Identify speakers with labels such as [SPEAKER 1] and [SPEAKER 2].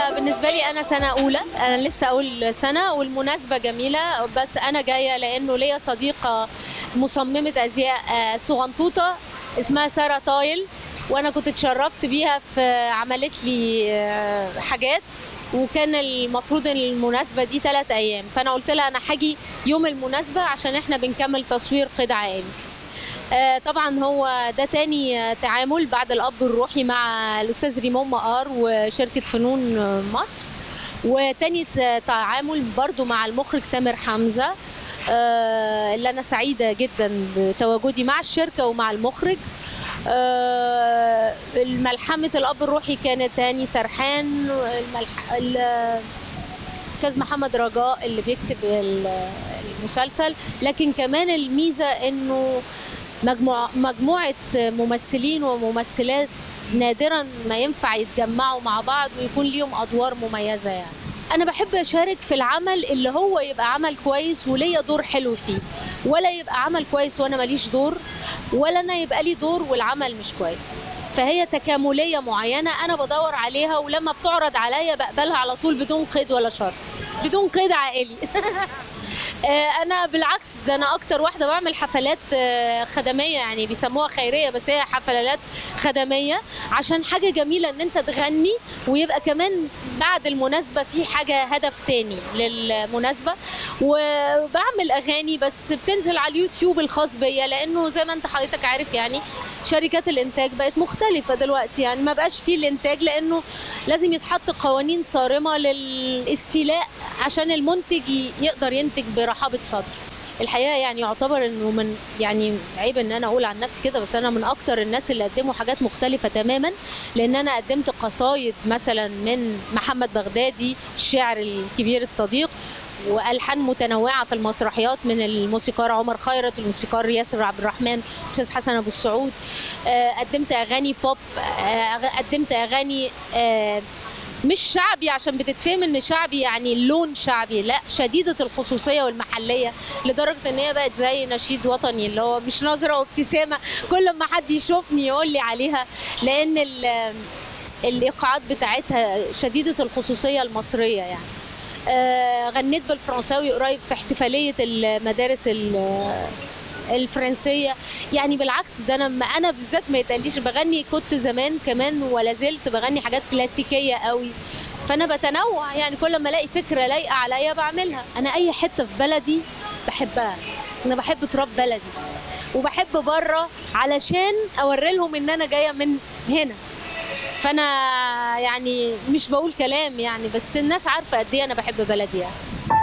[SPEAKER 1] بالنسبة لي أنا سنة أولى أنا لسه أول سنة والمناسبة جميلة بس أنا جاية لأنه ليا صديقة مصممة أزياء آه، صغنطوطة اسمها سارة طايل وأنا كنت اتشرفت بيها في عملت لي آه، حاجات وكان المفروض ان المناسبة دي ثلاث أيام فأنا قلت لها أنا هاجي يوم المناسبة عشان احنا بنكمل تصوير قيد عائلي آه، طبعا هو ده تاني آه، تعامل بعد الاب الروحي مع الاستاذ ريمون مقار وشركه فنون آه، مصر وتاني ت- تعامل برضو مع المخرج تامر حمزه آه، اللي انا سعيده جدا بتواجدي مع الشركه ومع المخرج آه، ملحمه الاب الروحي كانت تاني سرحان الملح... ال- استاذ محمد رجاء اللي بيكتب ال- المسلسل لكن كمان الميزه انه مجموعه مجموعه ممثلين وممثلات نادرا ما ينفع يتجمعوا مع بعض ويكون ليهم ادوار مميزه يعني انا بحب اشارك في العمل اللي هو يبقى عمل كويس وليا دور حلو فيه ولا يبقى عمل كويس وانا ماليش دور ولا انا يبقى لي دور والعمل مش كويس فهي تكامليه معينه انا بدور عليها ولما بتعرض عليا بقبلها على طول بدون قيد ولا شرط بدون قيد عائلي آه، انا بالعكس ده انا اكتر واحده بعمل حفلات آه، خدميه يعني بيسموها خيريه بس هي حفلات خدميه عشان حاجه جميله ان انت تغني ويبقى كمان بعد المناسبه في حاجه هدف تاني للمناسبه وبعمل اغاني بس بتنزل على اليوتيوب الخاص بيا لانه زي ما انت حضرتك عارف يعني شركات الانتاج بقت مختلفه دلوقتي يعني ما بقاش فيه الانتاج لانه لازم يتحط قوانين صارمه للاستيلاء عشان المنتج ي- يقدر ينتج برحابه صدر الحقيقه يعني يعتبر انه من يعني عيب ان انا اقول عن نفسي كده بس انا من اكتر الناس اللي قدموا حاجات مختلفه تماما لان انا قدمت قصايد مثلا من محمد بغدادي الشاعر الكبير الصديق والحان متنوعه في المسرحيات من الموسيقار عمر خيرت الموسيقار ياسر عبد الرحمن استاذ حسن ابو السعود آه، قدمت اغاني بوب آه، قدمت اغاني آه، مش شعبي عشان بتتفهم ان شعبي يعني اللون شعبي لا شديده الخصوصيه والمحليه لدرجه ان هي بقت زي نشيد وطني اللي هو مش نظره وابتسامه كل ما حد يشوفني يقول لي عليها لان ال- الايقاعات بتاعتها شديده الخصوصيه المصريه يعني آه، غنيت بالفرنساوي قريب في احتفاليه المدارس ال- الفرنسيه يعني بالعكس ده انا ما انا بالذات ما يتقاليش بغني كنت زمان كمان ولا زلت بغني حاجات كلاسيكيه قوي فانا بتنوع يعني كل ما الاقي فكره لايقه عليا بعملها انا اي حته في بلدي بحبها انا بحب تراب بلدي وبحب بره علشان اوري لهم ان انا جايه من هنا فانا يعني مش بقول كلام يعني بس الناس عارفه قد ايه انا بحب بلدي يعني